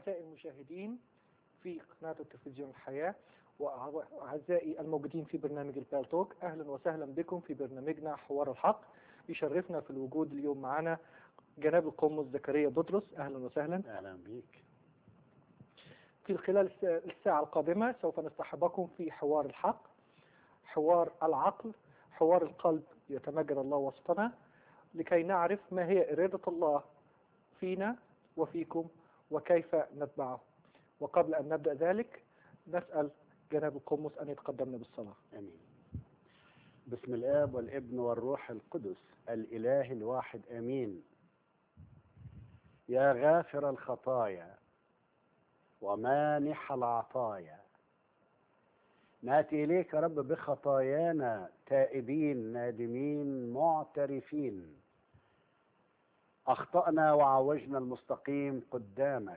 أعزائي المشاهدين في قناة التلفزيون الحياة وأعزائي الموجودين في برنامج البالتوك أهلا وسهلا بكم في برنامجنا حوار الحق يشرفنا في الوجود اليوم معنا جناب القمص زكريا بطرس أهلا وسهلا اهلا بيك في خلال الس- الساعة القادمة سوف نصطحبكم في حوار الحق حوار العقل حوار القلب يتمجد الله وسطنا لكي نعرف ما هي إرادة الله فينا وفيكم وكيف نتبعه وقبل أن نبدأ ذلك نسأل جناب القمص أن يتقدمنا بالصلاة امين بسم الاب والابن والروح القدس الاله الواحد امين يا غافر الخطايا ومانح العطايا ناتي اليك يا رب بخطايانا تائبين نادمين معترفين اخطانا وعوجنا المستقيم قدامك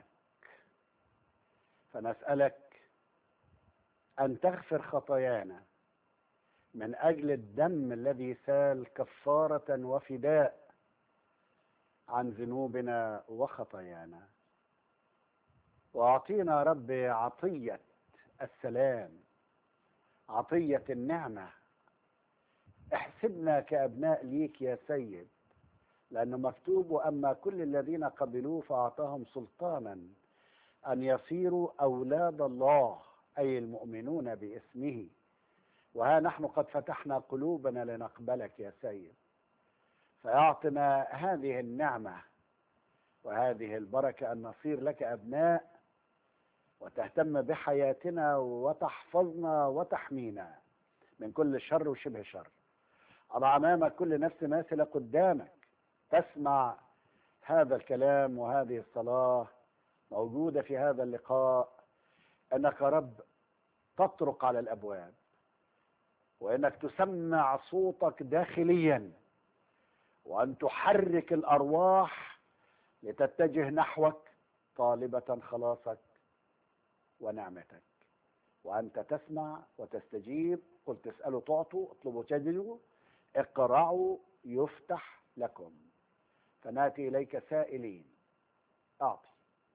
فنسالك ان تغفر خطايانا من اجل الدم الذي سال كفاره وفداء عن ذنوبنا وخطايانا واعطينا يا رب عطيه السلام عطيه النعمه احسبنا كابناء ليك يا سيد لانه مكتوب واما كل الذين قبلوه فاعطاهم سلطانا ان يصيروا اولاد الله اي المؤمنون باسمه وها نحن قد فتحنا قلوبنا لنقبلك يا سيد فاعطنا هذه النعمه وهذه البركه ان نصير لك ابناء وتهتم بحياتنا وتحفظنا وتحمينا من كل شر وشبه شر أضع أمامك كل نفس ماثلة قدامك تسمع هذا الكلام وهذه الصلاة موجودة في هذا اللقاء أنك يا رب تطرق على الأبواب وأنك تسمع صوتك داخليا وأن تحرك الأرواح لتتجه نحوك طالبة خلاصك ونعمتك وأنت تسمع وتستجيب قل تسألوا تعطوا اطلبوا تجدوا اقرعوا يفتح لكم فناتي إليك سائلين أعطي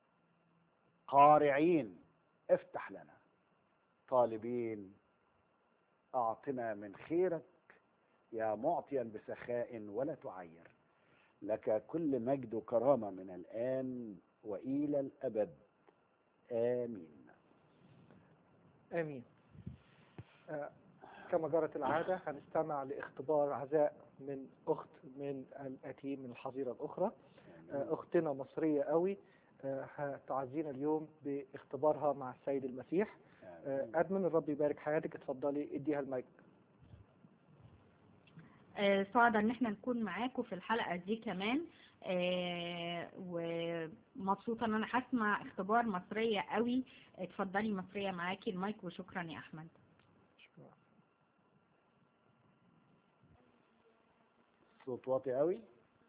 قارعين افتح لنا طالبين أعطنا من خيرك يا معطيا بسخاء ولا تعير لك كل مجد وكرامة من الآن وإلى الأبد آمين آمين آه، كما جرت العادة هنستمع لاختبار عزاء من أخت من الأتيم من الحظيرة الأخرى آه، أختنا مصرية قوي آه، هتعزينا اليوم باختبارها مع السيد المسيح آه، آمين. أدمن الرب يبارك حياتك اتفضلي اديها المايك آه، سعداء ان احنا نكون معاكم في الحلقة دي كمان آه، ومبسوطة ان انا هسمع اختبار مصرية قوي اتفضلي مصرية معاكي المايك وشكرا يا احمد شكرا. صوت واطي قوي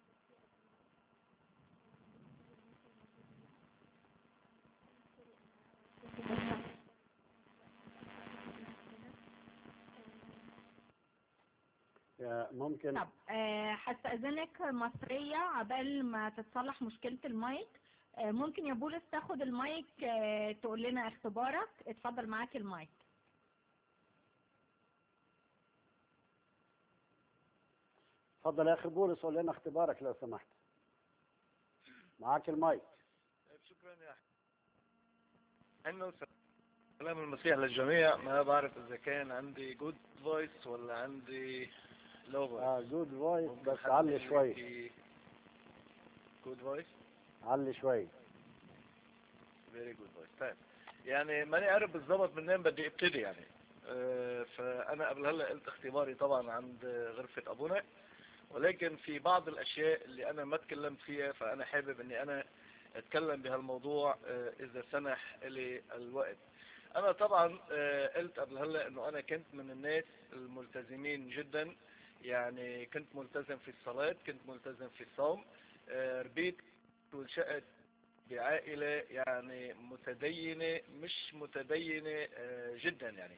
يا ممكن طب آه، هستأذنك مصرية عبال ما تتصلح مشكلة المايك آه، ممكن يا بولس تاخد المايك آه، تقول لنا اختبارك اتفضل معاك المايك اتفضل يا اخي بولس قول لنا اختبارك لو سمحت معاك المايك شكرا يا أحمد انه سلام المسيح للجميع ما بعرف اذا كان عندي جود فويس ولا عندي لو فويس اه جود فويس بس علي شوي جود فويس علي شوي فيري جود فويس طيب يعني ماني عارف بالضبط منين بدي ابتدي يعني آه، فانا قبل هلا قلت اختباري طبعا عند غرفة ابونا ولكن في بعض الاشياء اللي انا ما تكلمت فيها فانا حابب اني انا اتكلم بهالموضوع آه، اذا سمح لي الوقت انا طبعا آه، قلت قبل هلا انه انا كنت من الناس الملتزمين جدا يعني كنت ملتزم في الصلاة كنت ملتزم في الصوم آه، ربيت وانشأت بعائلة يعني متدينة مش متدينة آه، جدا يعني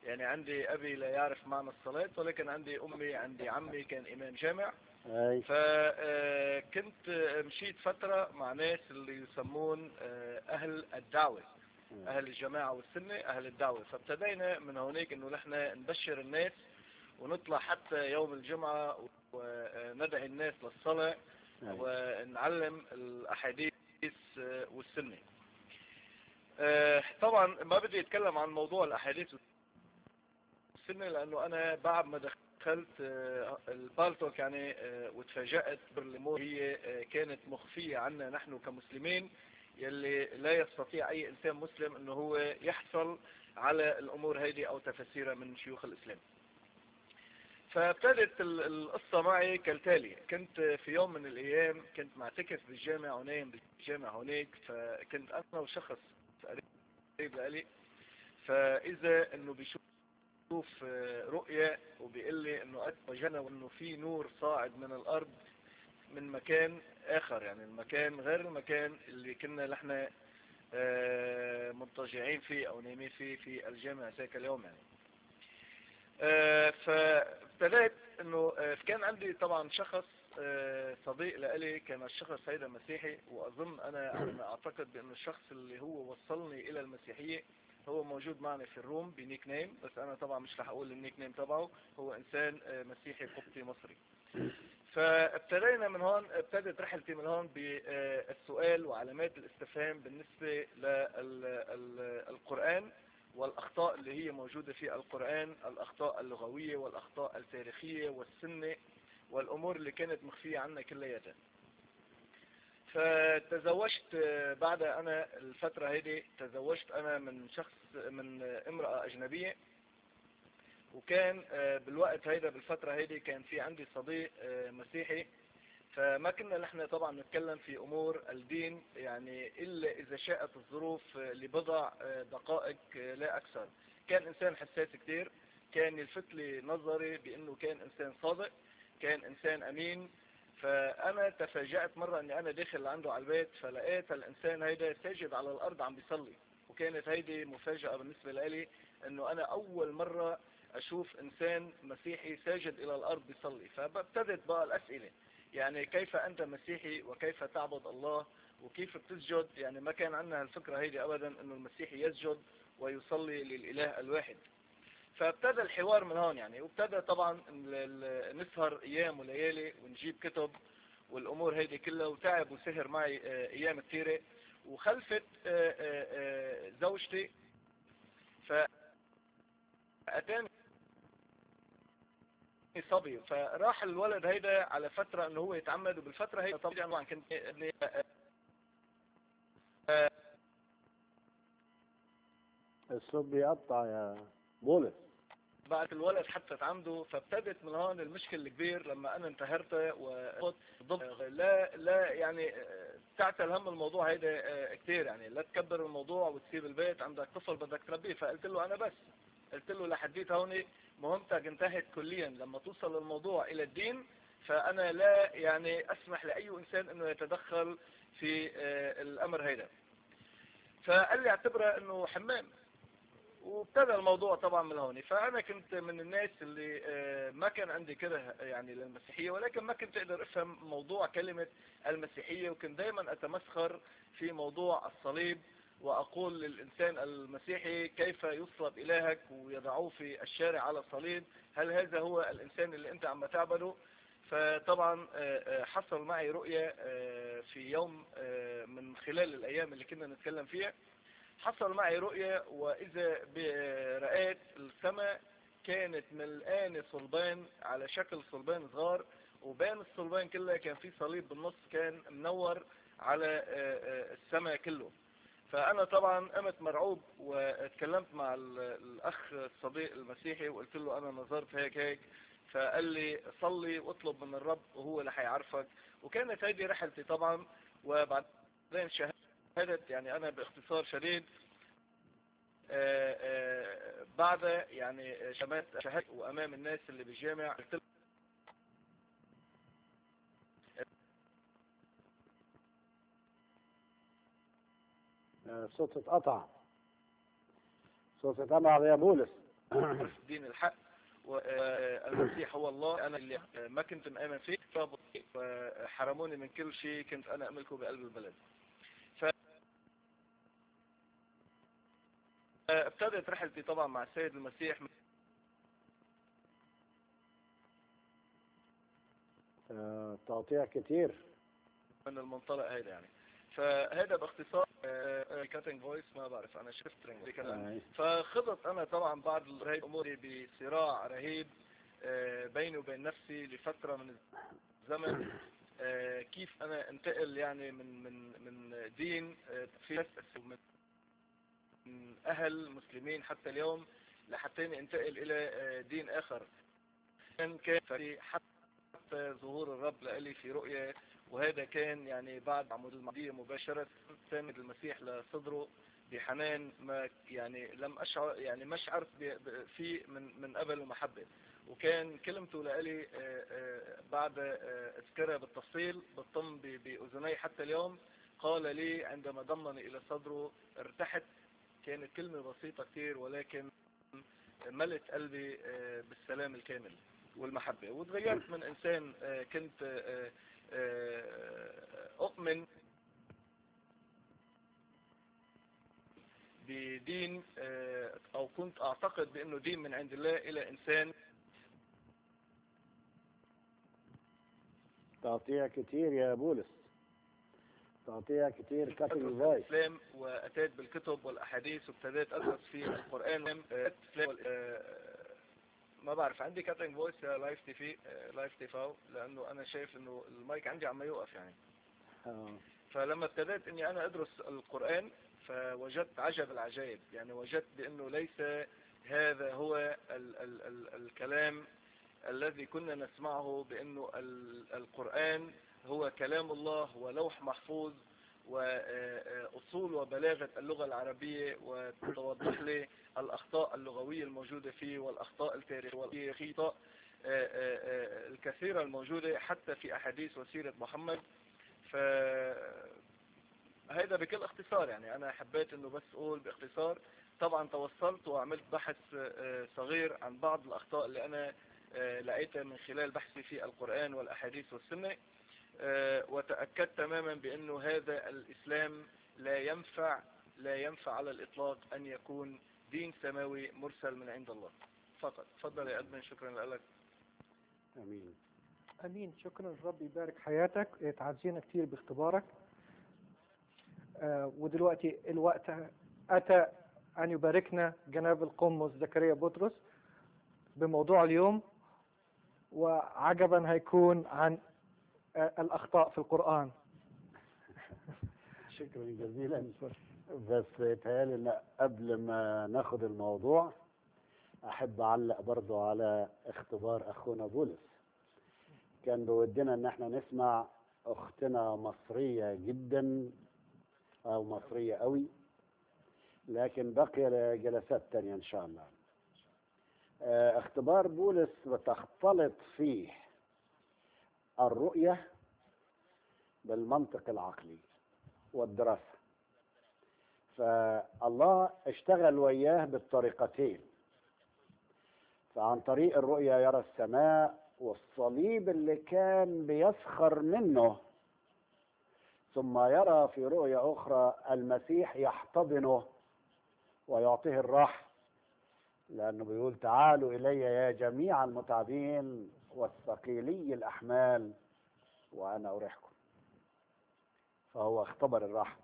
يعني عندي أبي لا يعرف معنى الصلاة ولكن عندي أمي عندي عمي كان إمام جامع أي فكنت مشيت فترة مع ناس اللي يسمون آه، أهل الدعوة أهل الجماعة والسنة أهل الدعوة فابتدينا من هونيك إنه نحن نبشر الناس ونطلع حتى يوم الجمعة وندعي الناس للصلاة أي. ونعلم الأحاديث آه، والسنة آه، طبعا ما بدي أتكلم عن موضوع الأحاديث والسنة لأنه أنا بعد ما دخلت آه، البالتوك يعني آه، وتفاجأت بالأمور هي آه، كانت مخفية عنا نحن كمسلمين يلي لا يستطيع أي إنسان مسلم أنه هو يحصل على الأمور هذه أو تفسيرها من شيوخ الإسلام فابتدت ال- القصة معي كالتالي كنت في يوم من الأيام كنت معتكف بالجامع ونايم بالجامع هناك فكنت أنا وشخص قريب لي فإذا أنه بيشوف آه، رؤية وبيقول لي أنه قد وجدنا وأنه في نور صاعد من الأرض من مكان آخر يعني المكان غير المكان اللي كنا نحن آه، مضطجعين فيه أو نايمين فيه في الجامع ذاك اليوم يعني آه، فابتدأت انه آه، كان عندي طبعا شخص آه، صديق لإلي كان الشخص هيدا مسيحي واظن انا انا اعتقد بان الشخص اللي هو وصلني الى المسيحية هو موجود معنا في الروم بنيك نيم بس انا طبعا مش رح اقول النيك نيم تبعه هو انسان آه، مسيحي قبطي مصري فابتدينا من هون ابتدت رحلتي من هون بالسؤال وعلامات الاستفهام بالنسبة للقرآن والأخطاء اللي هي موجودة في القرآن الأخطاء اللغوية والأخطاء التاريخية والسنة والأمور اللي كانت مخفية عنا كلياتها فتزوجت آه، بعد أنا الفترة هذه تزوجت أنا من شخص من آه، امرأة أجنبية وكان آه، بالوقت هيدا بالفترة هيدي كان في عندي صديق آه، مسيحي فما كنا نحن طبعا نتكلم في امور الدين يعني الا اذا شاءت الظروف آه، لبضع آه، دقائق آه، لا اكثر كان انسان حساس كتير كان يلفت لي نظري بانه كان انسان صادق كان انسان امين فانا تفاجأت مرة اني انا داخل عنده على البيت فلقيت الانسان هيدا ساجد على الارض عم بيصلي وكانت هيدي مفاجأة بالنسبة لي انه انا اول مرة اشوف انسان مسيحي ساجد الى الارض بيصلي فابتدت بقى الاسئلة يعني كيف انت مسيحي وكيف تعبد الله وكيف بتسجد يعني ما كان عندنا الفكرة هيدي ابدا انه المسيحي يسجد ويصلي للاله الواحد فابتدى الحوار من هون يعني وابتدى طبعا ال- ال- نسهر ايام وليالي ونجيب كتب والامور هيدي كلها وتعب وسهر معي آه، ايام كثيرة وخلفت آه، آه، آه، زوجتي فاتاني صبي فراح الولد هيدا على فترة انه هو يتعمد وبالفترة هيدا طبعا كنت الصوت بيقطع يا بولس بعد الولد حتى عنده فابتدت من هون المشكل الكبير لما انا انتهرت وضد لا لا يعني آه، تعتل هم الموضوع هيدا آه، كتير يعني لا تكبر الموضوع وتسيب البيت عندك طفل بدك تربيه فقلت له انا بس قلت له لحديت هون مهمتك انتهت كليا لما توصل الموضوع الى الدين فانا لا يعني اسمح لاي انسان انه يتدخل في آه، الامر هيدا فقال لي اعتبرها انه حمام وابتدى الموضوع طبعا من هون فانا كنت من الناس اللي آه، ما كان عندي كره يعني للمسيحية ولكن ما كنت اقدر افهم موضوع كلمة المسيحية وكنت دايما اتمسخر في موضوع الصليب واقول للانسان المسيحي كيف يصلب الهك ويضعوه في الشارع على الصليب هل هذا هو الانسان اللي انت عم تعبده فطبعا آه، آه، حصل معي رؤية آه، في يوم آه، من خلال الايام اللي كنا نتكلم فيها حصل معي رؤية وإذا برأيت السماء كانت ملقانة صلبان على شكل صلبان صغار وبين الصلبان كلها كان في صليب بالنص كان منور على آه، آه، السماء كله فأنا طبعا قمت مرعوب واتكلمت مع ال- الأخ الصديق المسيحي وقلت له أنا نظرت هيك هيك فقال لي صلي واطلب من الرب وهو اللي حيعرفك وكانت هذه رحلتي طبعا وبعدين شهدت يعني أنا باختصار شديد آه، آه، بعد يعني شمات شهدت وأمام الناس اللي بالجامع قلت آه، الصوت اتقطع الصوت اتقطع يا بولس عرفت دين الحق والمسيح هو الله انا اللي ما كنت مآمن فيه فحرموني من كل شيء كنت انا املكه بقلب البلد ف ابتدت رحلتي طبعا مع السيد المسيح آه، تقطيع كتير من المنطلق هيدا يعني فهذا باختصار كاتنج فويس ما بعرف انا شفت كلام آه، فخضت انا طبعا بعض هاي اموري بصراع رهيب آه، بيني وبين نفسي لفترة من الزمن آه، كيف انا انتقل يعني من من من دين آه، في ناس من من اهل مسلمين حتى اليوم لحتى اني انتقل الى آه، دين اخر كان كان في حتى ظهور الرب لإلي في رؤية وهذا كان يعني بعد عمود المعدية مباشرة ساند المسيح لصدره بحنان ما يعني لم اشعر يعني ما شعرت ب- ب- فيه من من قبل المحبة وكان كلمته لإلي آه، آه، بعد آه، اذكرها بالتفصيل بالطم ب- بأذني حتى اليوم قال لي عندما ضمني إلى صدره ارتحت كانت كلمة بسيطة كتير ولكن ملت قلبي آه، بالسلام الكامل والمحبة وتغيرت من إنسان آه، كنت آه، آه، أؤمن بدين آه، أو كنت أعتقد بأنه دين من عند الله إلى إنسان تقطيع كتير يا بولس تقطيع كتير كاتنج فويس الإسلام وأتيت بالكتب والأحاديث وابتديت أدرس في القرآن آه، آه، ما بعرف عندي كاتنج فويس يا لايف تي في لايف تي فاو لأنه أنا شايف إنه المايك عندي عم يوقف يعني آه، فلما ابتدأت اني انا ادرس القرآن فوجدت عجب العجائب يعني وجدت بانه ليس هذا هو ال ال ال الكلام الذي كنا نسمعه بانه ال القرآن هو كلام الله ولوح محفوظ وأصول وبلاغة اللغة العربية وتوضح لي الأخطاء اللغوية الموجودة فيه والأخطاء التاريخية الخطأ الكثيرة الموجودة حتى في أحاديث وسيرة محمد ف هذا بكل اختصار يعني انا حبيت انه بس اقول باختصار طبعا توصلت وعملت بحث آه، صغير عن بعض الاخطاء اللي انا آه، لقيتها من خلال بحثي في القرآن والاحاديث والسنة آه، وتأكدت تماما بانه هذا الاسلام لا ينفع لا ينفع على الاطلاق ان يكون دين سماوي مرسل من عند الله فقط تفضل يا ادمن شكرا لك امين امين شكرا الرب يبارك حياتك إيه، تعزينا كثير باختبارك آه ودلوقتي الوقت اتى ان يباركنا جناب القمص زكريا بطرس بموضوع اليوم وعجبا هيكون عن آه الاخطاء في القران شكرا جزيلا بس يتهيألي ان قبل ما ناخد الموضوع احب اعلق برضو على اختبار اخونا بولس كان بودنا ان احنا نسمع اختنا مصرية جدا او مصرية قوي لكن بقي جلسات تانية ان شاء الله آه، اختبار بولس بتختلط فيه الرؤية بالمنطق العقلي والدراسة فالله اشتغل وياه بالطريقتين فعن طريق الرؤية يرى السماء والصليب اللي كان بيسخر منه ثم يرى في رؤية أخرى المسيح يحتضنه ويعطيه الراحة لأنه بيقول تعالوا إلي يا جميع المتعبين والثقيلي الأحمال وأنا أريحكم فهو اختبر الراحة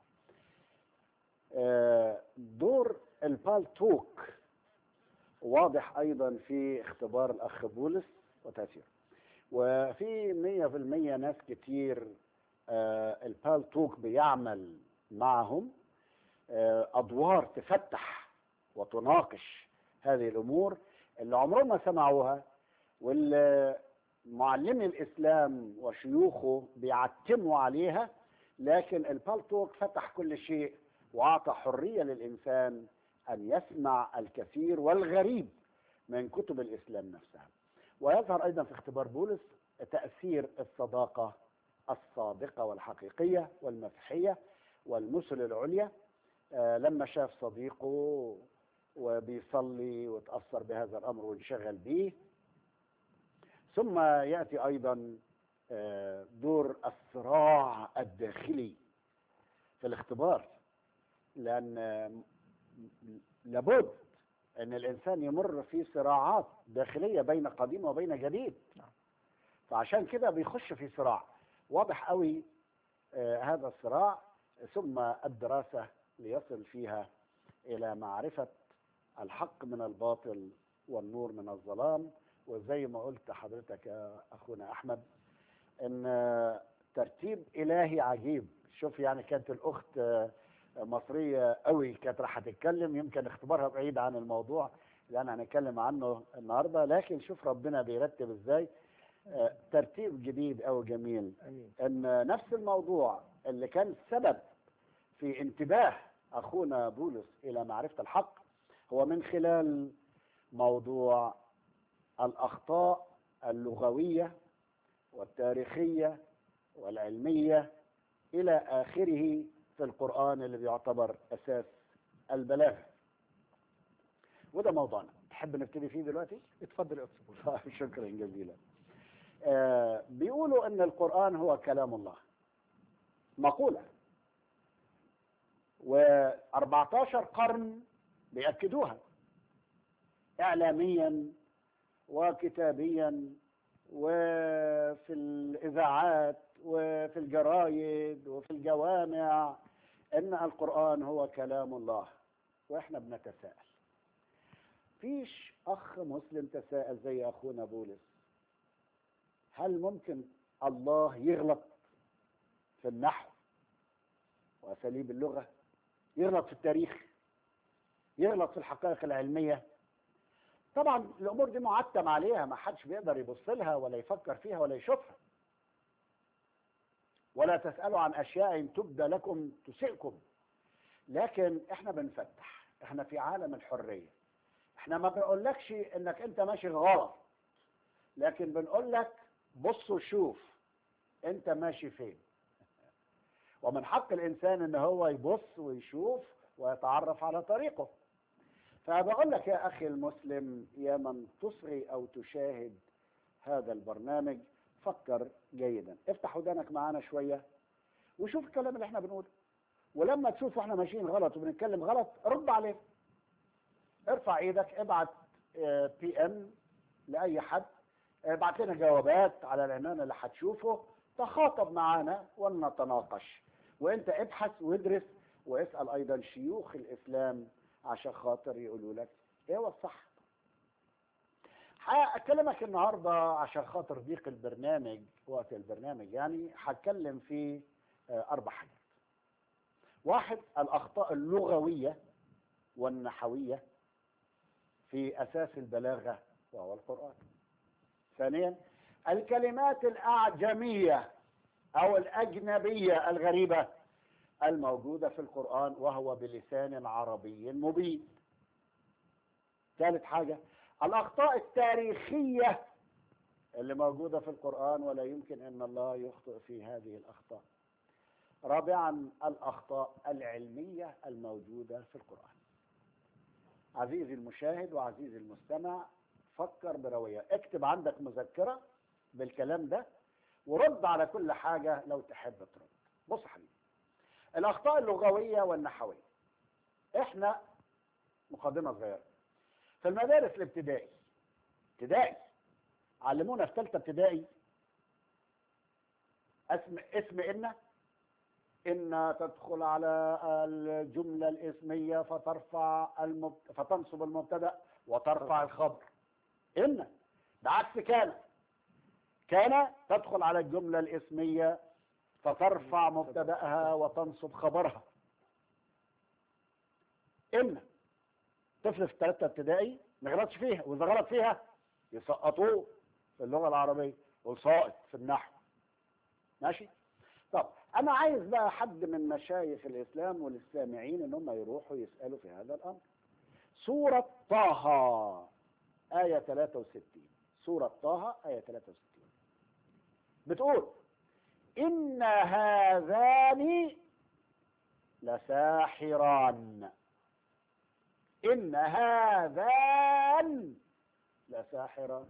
آه، دور البالتوك واضح أيضا في اختبار الأخ بولس وتأثيره وفي مية في المية ناس كتير آه، البالتوك بيعمل معهم آه، أدوار تفتح وتناقش هذه الأمور اللي عمرهم ما سمعوها واللي معلمي الإسلام وشيوخه بيعتموا عليها لكن البالتوك فتح كل شيء وأعطى حرية للإنسان أن يسمع الكثير والغريب من كتب الإسلام نفسها ويظهر أيضا في اختبار بولس تأثير الصداقة الصادقة والحقيقية والمسيحية والمثل العليا آه، لما شاف صديقه وبيصلي وتأثر بهذا الأمر وانشغل به ثم يأتي أيضا آه، دور الصراع الداخلي في الاختبار لأن آه، لابد أن الإنسان يمر في صراعات داخلية بين قديم وبين جديد نعم. فعشان كده بيخش في صراع واضح قوي آه، هذا الصراع ثم الدراسة ليصل فيها إلى معرفة الحق من الباطل والنور من الظلام وزي ما قلت حضرتك يا أخونا أحمد إن آه، ترتيب إلهي عجيب شوف يعني كانت الأخت آه، مصرية قوي كانت راح تتكلم يمكن اختبارها بعيد عن الموضوع اللي أنا هنتكلم عنه النهاردة لكن شوف ربنا بيرتب إزاي آه، ترتيب جديد أو جميل امين ان نفس الموضوع اللي كان سبب في انتباه اخونا بولس الى معرفه الحق هو من خلال موضوع الاخطاء اللغويه والتاريخيه والعلميه الى اخره في القران اللي بيعتبر اساس البلاغه وده موضوعنا تحب نبتدي فيه دلوقتي اتفضل يا استاذ بولس. طيب، شكرا جزيلا آه، بيقولوا ان القرآن هو كلام الله مقولة و14 قرن بيأكدوها إعلاميا وكتابيا وفي الإذاعات وفي الجرايد وفي الجوامع إن القرآن هو كلام الله وإحنا بنتساءل فيش أخ مسلم تساءل زي أخونا بولس هل ممكن الله يغلط في النحو وأساليب اللغة يغلط في التاريخ يغلط في الحقائق العلمية طبعا الأمور دي معتم عليها ما حدش بيقدر يبص لها ولا يفكر فيها ولا يشوفها ولا تسألوا عن أشياء تبدى لكم تسئكم لكن احنا بنفتح احنا في عالم الحرية احنا ما بنقولكش انك انت ماشي غلط لكن بنقول لك بص وشوف انت ماشي فين ومن حق الانسان ان هو يبص ويشوف ويتعرف على طريقه فبقول لك يا اخي المسلم يا من تصغي او تشاهد هذا البرنامج فكر جيدا افتح ودانك معانا شويه وشوف الكلام اللي احنا بنقوله ولما تشوف احنا ماشيين غلط وبنتكلم غلط رد عليه ارفع ايدك ابعت بي ام لاي حد ابعت لنا جوابات على العنوان اللي هتشوفه تخاطب معانا ونتناقش وانت ابحث وادرس واسال ايضا شيوخ الاسلام عشان خاطر يقولوا لك ايه هو الصح هكلمك النهارده عشان خاطر ضيق البرنامج وقت البرنامج يعني هتكلم في آه، اربع حاجات واحد الاخطاء اللغويه والنحويه في اساس البلاغه وهو القران ثانيا الكلمات الأعجمية أو الأجنبية الغريبة الموجودة في القرآن وهو بلسان عربي مبين ثالث حاجة الأخطاء التاريخية اللي موجودة في القرآن ولا يمكن أن الله يخطئ في هذه الأخطاء رابعا الأخطاء العلمية الموجودة في القرآن عزيزي المشاهد وعزيزي المستمع فكر بروية اكتب عندك مذكرة بالكلام ده ورد على كل حاجة لو تحب ترد بص يا حبيبي الأخطاء اللغوية والنحوية احنا مقدمة صغيرة في المدارس الابتدائي ابتدائي علمونا في ثالثة ابتدائي اسم اسم إن إن تدخل على الجملة الاسمية فترفع المبت... فتنصب المبتدأ وترفع الخبر إن ده عكس كان كان تدخل على الجملة الاسمية فترفع مبتدأها وتنصب خبرها إن طفل في ثلاثة ابتدائي ما يغلطش فيها وإذا غلط فيها يسقطوه في اللغة العربية وساقط في النحو ماشي طب أنا عايز بقى حد من مشايخ الإسلام والسامعين إن هم يروحوا يسألوا في هذا الأمر سورة طه آية 63 سورة طه آية 63 بتقول إن هذان لساحران إن هذان لساحران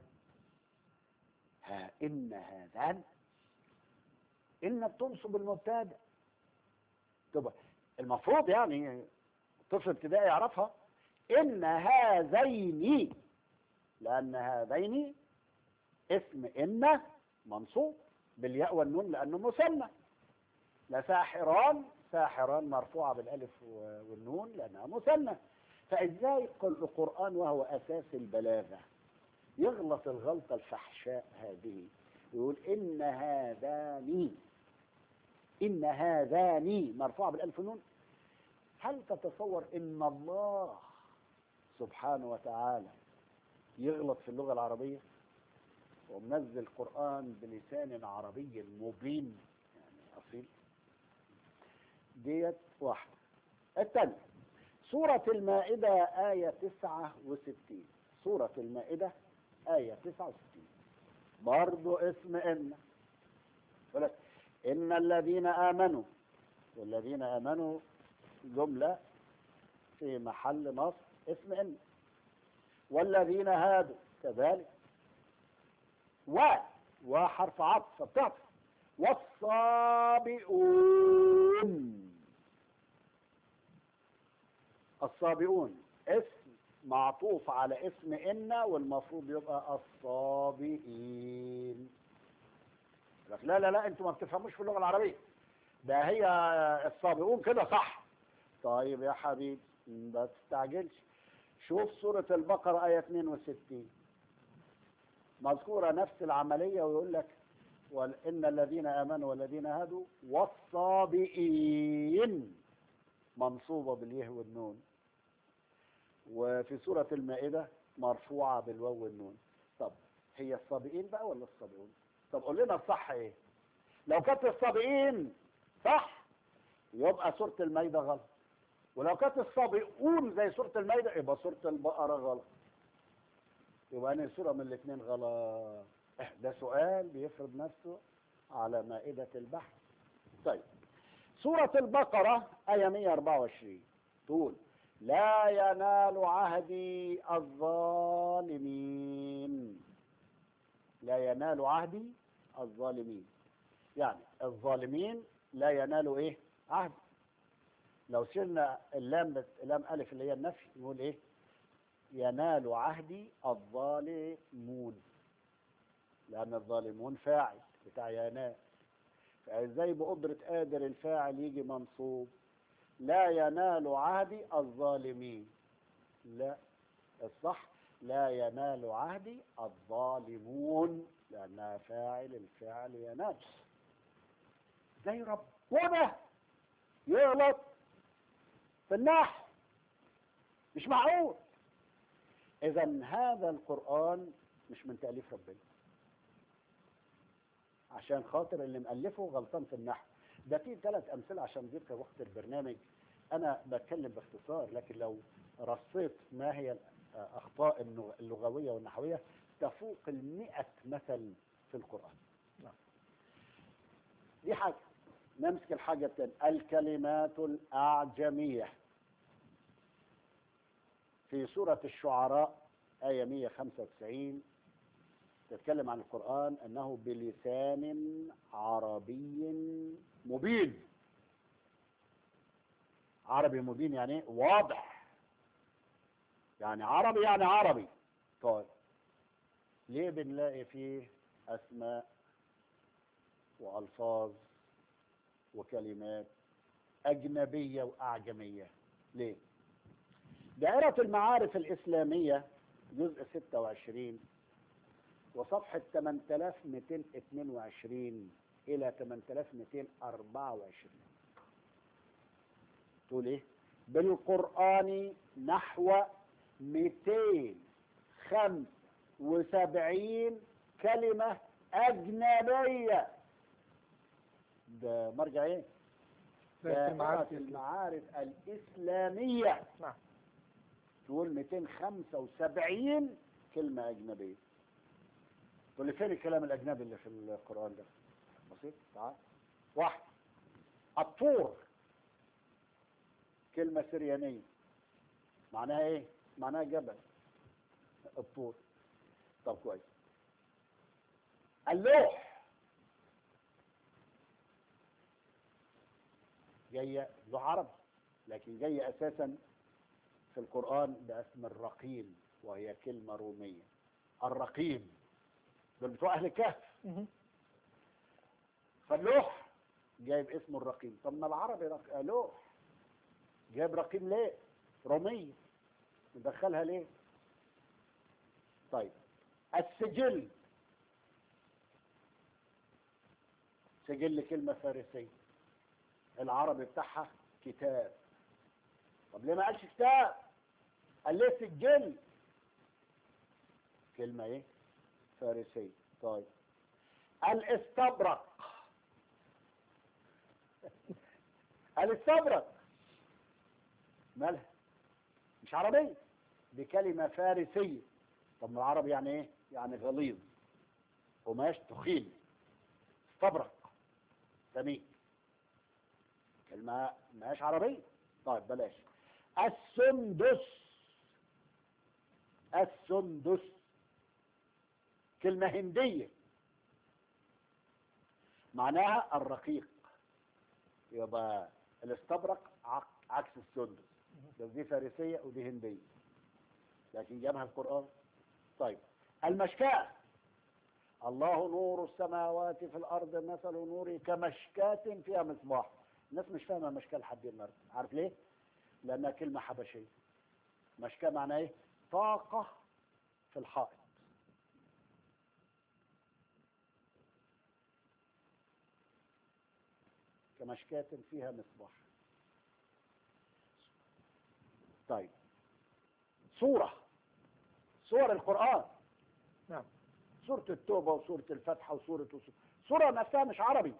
ها إن هذان إن بتنصب المبتدأ طب المفروض يعني طفل ابتدائي يعرفها إن هذين لأن هذين اسم إن منصوب بالياء والنون لأنه مثنى لساحران ساحران مرفوعة بالألف والنون لأنها مثنى فإزاي القرآن وهو أساس البلاغة يغلط الغلطة الفحشاء هذه يقول إن هذان إن هذان مرفوعة بالألف والنون هل تتصور إن الله سبحانه وتعالى يغلط في اللغة العربية ومنزل قرآن بلسان عربي مبين يعني أصيل ديت واحدة الثانية سورة المائدة آية 69 سورة المائدة آية 69 برضو اسم إن ولكن إن الذين آمنوا والذين آمنوا جملة في محل نصب اسم إن والذين هادوا كذلك و وحرف عطف فبتعطف والصابئون الصابئون اسم معطوف على اسم إن والمفروض يبقى الصابئين لك لا لا لا انتوا ما بتفهموش في اللغة العربية ده هي الصابئون كده صح طيب يا حبيبي ما تستعجلش شوف سورة البقرة آية 62 مذكورة نفس العملية ويقول لك وإن الذين آمنوا والذين هادوا والصابئين منصوبة باليه والنون وفي سورة المائدة مرفوعة بالواو والنون طب هي الصابئين بقى ولا الصابئون طب قول لنا الصح ايه لو كانت الصابئين صح يبقى سورة المائدة غلط ولو كانت الصابئون زي سورة المائدة يبقى سورة البقرة غلط يبقى أنا سورة من الاثنين غلط ده سؤال بيفرض نفسه على مائدة البحث طيب سورة البقرة آية 124 تقول لا ينال عهدي الظالمين لا ينال عهدي الظالمين يعني الظالمين لا ينالوا ايه عهد لو شلنا اللام لام الف اللي هي النفي نقول ايه ينال عهدي الظالمون لان الظالمون فاعل بتاع ينال فازاي بقدرة قادر الفاعل يجي منصوب لا ينال عهدي الظالمين لا الصح لا ينال عهدي الظالمون لأنها فاعل الفعل ينال زي ربنا يغلط في النحو مش معقول إذا هذا القرآن مش من تأليف ربنا عشان خاطر اللي مألفه غلطان في النحو ده في ثلاث أمثلة عشان ذكر وقت البرنامج أنا بتكلم باختصار لكن لو رصيت ما هي الأخطاء اللغوية والنحوية تفوق المئة مثل في القرآن نعم. دي حاجة نمسك الحاجة الثانية الكلمات الأعجمية في سورة الشعراء آية 195 تتكلم عن القرآن أنه بلسان عربي مبين عربي مبين يعني ايه واضح يعني عربي يعني عربي طيب ليه بنلاقي فيه أسماء وألفاظ وكلمات أجنبية وأعجمية ليه دائرة المعارف الإسلامية جزء 26 وصفحة 8222 إلى 8224 تقول إيه؟ بالقرآن نحو 275 كلمة أجنبية ده مرجع إيه؟ دائرة دائرة المعارف الإسلامية. المعارف الإسلامية نعم تقول 275 كلمة أجنبية تقول لي فين الكلام الأجنبي اللي في القرآن ده بسيط تعال واحد الطور كلمة سريانية معناها ايه معناها جبل الطور طب كويس اللوح جاية لوح عربي لكن جاية أساسا في القرآن باسم الرقيم وهي كلمة رومية الرقيم دول بتوع أهل الكهف مهم. فاللوح جايب اسمه الرقيم طب ما العربي رق... آه، لوح جايب رقيم ليه رومية ندخلها ليه طيب السجل سجل كلمة فارسية العربي بتاعها كتاب طب ليه ما قالش كتاب قال ليه سجل كلمة ايه فارسية طيب الاستبرق الاستبرق مالها مش عربية دي كلمة فارسية طب ما العربي يعني ايه يعني غليظ قماش تخين استبرق سميك كلمة ماهيش عربية طيب بلاش السندس السندس كلمة هندية معناها الرقيق يبقى الاستبرق عك- عكس السندس بس دي فارسية ودي هندية لكن جابها القرآن طيب المشكاة الله نور السماوات في الأرض مثل نوره كمشكاة فيها مصباح الناس مش فاهمة مشكاة لحد النهارده عارف ليه؟ لأنها كلمة حبشية مشكاة معناها إيه؟ طاقة في الحائط كمشكاة فيها مصباح طيب سورة سور القرآن نعم سورة التوبة وسورة الفتحة وسورة وسورة سورة نفسها مش عربي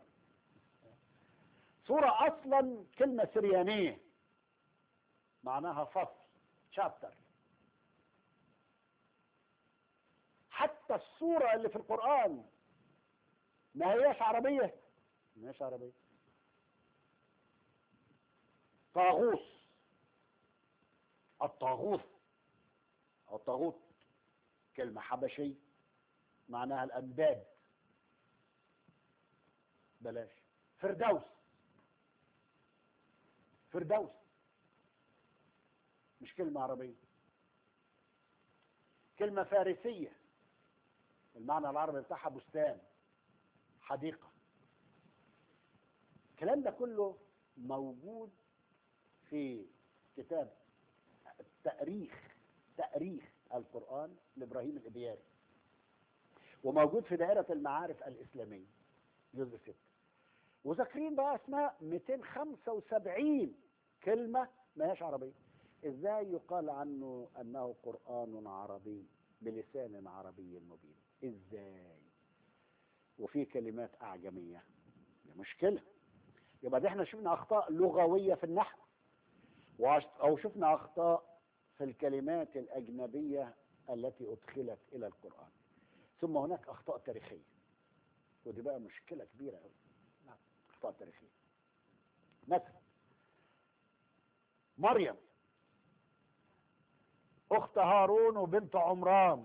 سورة أصلا كلمة سريانية معناها فصل شابتر حتى السورة اللي في القرآن ما هياش عربية ما هياش عربية طاغوس الطاغوت أو الطاغوت كلمة حبشي معناها الأنداد بلاش فردوس فردوس مش كلمة عربية كلمة فارسية المعنى العربي بتاعها بستان حديقة الكلام ده كله موجود في كتاب تأريخ تأريخ القرآن لإبراهيم الإبياري وموجود في دائرة المعارف الإسلامية جزء ستة وذاكرين بقى اسمها 275 كلمة ما هيش عربية ازاي يقال عنه انه قرآن عربي بلسان عربي مبين ازاي وفي كلمات اعجمية دي مشكلة يبقى دي احنا شفنا اخطاء لغوية في النحو وعش- او شفنا اخطاء في الكلمات الاجنبية التي ادخلت الى القرآن ثم هناك اخطاء تاريخية ودي بقى مشكلة كبيرة قوي اخطاء تاريخية مثلا مريم اخت هارون وبنت عمران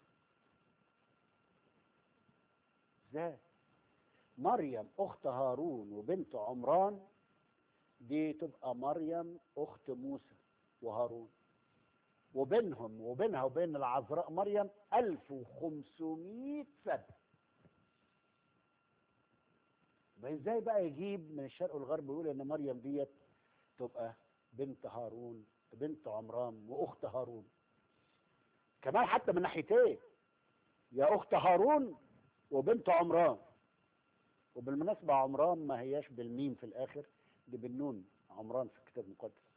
ازاي مريم اخت هارون وبنت عمران دي تبقى مريم اخت موسى وهارون وبينهم وبينها وبين العذراء مريم 1500 سنه يبقى ازاي بقى يجيب من الشرق والغرب ويقول ان مريم ديت تبقى بنت هارون بنت عمران واخت هارون كمان حتى من ناحيتين يا اخت هارون وبنت عمران وبالمناسبة عمران ما هياش بالميم في الآخر دي بالنون عمران في الكتاب المقدس